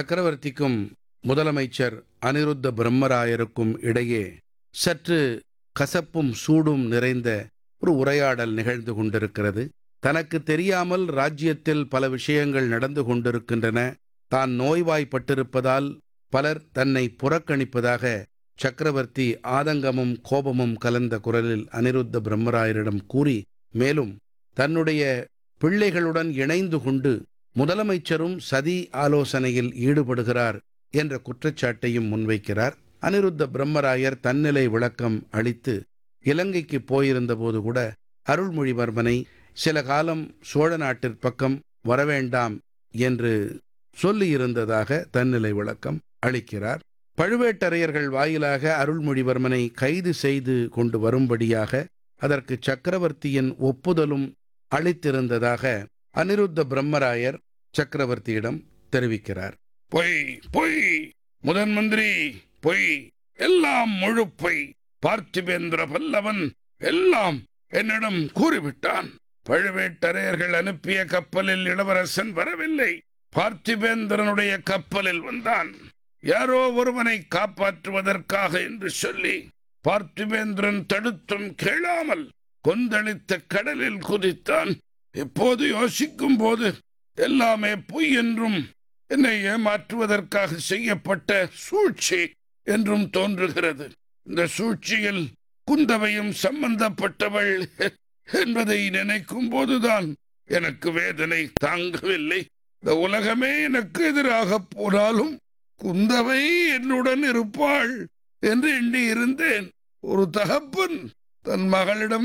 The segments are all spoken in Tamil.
சக்கரவர்த்திக்கும் முதலமைச்சர் அனிருத்த பிரம்மராயருக்கும் இடையே சற்று கசப்பும் சூடும் நிறைந்த ஒரு உரையாடல் நிகழ்ந்து கொண்டிருக்கிறது தனக்கு தெரியாமல் ராஜ்யத்தில் பல விஷயங்கள் நடந்து கொண்டிருக்கின்றன தான் நோய்வாய்ப்பட்டிருப்பதால் பலர் தன்னை புறக்கணிப்பதாக சக்கரவர்த்தி ஆதங்கமும் கோபமும் கலந்த குரலில் அனிருத்த பிரம்மராயரிடம் கூறி மேலும் தன்னுடைய பிள்ளைகளுடன் இணைந்து கொண்டு முதலமைச்சரும் சதி ஆலோசனையில் ஈடுபடுகிறார் என்ற குற்றச்சாட்டையும் முன்வைக்கிறார் அனிருத்த பிரம்மராயர் தன்னிலை விளக்கம் அளித்து இலங்கைக்கு போயிருந்தபோது கூட அருள்மொழிவர்மனை சில காலம் சோழ நாட்டிற்பக்கம் வரவேண்டாம் என்று சொல்லியிருந்ததாக தன்னிலை விளக்கம் அளிக்கிறார் பழுவேட்டரையர்கள் வாயிலாக அருள்மொழிவர்மனை கைது செய்து கொண்டு வரும்படியாக அதற்கு சக்கரவர்த்தியின் ஒப்புதலும் அளித்திருந்ததாக அனிருத்த பிரம்மராயர் சக்கரவர்த்தியிடம் தெரிவிக்கிறார் பொய் பொய் முதன் மந்திரி பொய் எல்லாம் முழு பொய் பார்த்திபேந்திர பல்லவன் எல்லாம் என்னிடம் கூறிவிட்டான் பழுவேட்டரையர்கள் அனுப்பிய கப்பலில் இளவரசன் வரவில்லை பார்த்திபேந்திரனுடைய கப்பலில் வந்தான் யாரோ ஒருவனை காப்பாற்றுவதற்காக என்று சொல்லி பார்த்திபேந்திரன் தடுத்தும் கேளாமல் கொந்தளித்த கடலில் குதித்தான் இப்போது யோசிக்கும் போது எல்லாமே பொய் என்றும் என்னை ஏமாற்றுவதற்காக செய்யப்பட்ட சூழ்ச்சி என்றும் தோன்றுகிறது இந்த சூழ்ச்சியில் குந்தவையும் சம்பந்தப்பட்டவள் என்பதை நினைக்கும் போதுதான் எனக்கு வேதனை தாங்கவில்லை இந்த உலகமே எனக்கு எதிராக போனாலும் குந்தவை என்னுடன் இருப்பாள் என்று எண்ணி இருந்தேன் ஒரு தகப்பன் தன் மகளிடம்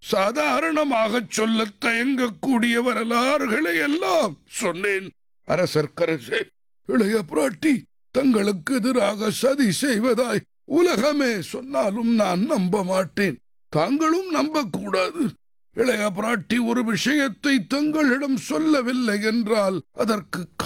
சாதாரணமாக சொல்ல தயங்கக்கூடிய வரலாறுகளை எல்லாம் சொன்னேன் அரசர்க்கரசே இளைய பிராட்டி தங்களுக்கு எதிராக சதி செய்வதாய் உலகமே சொன்னாலும் நான் நம்ப மாட்டேன் தாங்களும் நம்பக்கூடாது இளைய பிராட்டி ஒரு விஷயத்தை தங்களிடம் சொல்லவில்லை என்றால் அதற்கு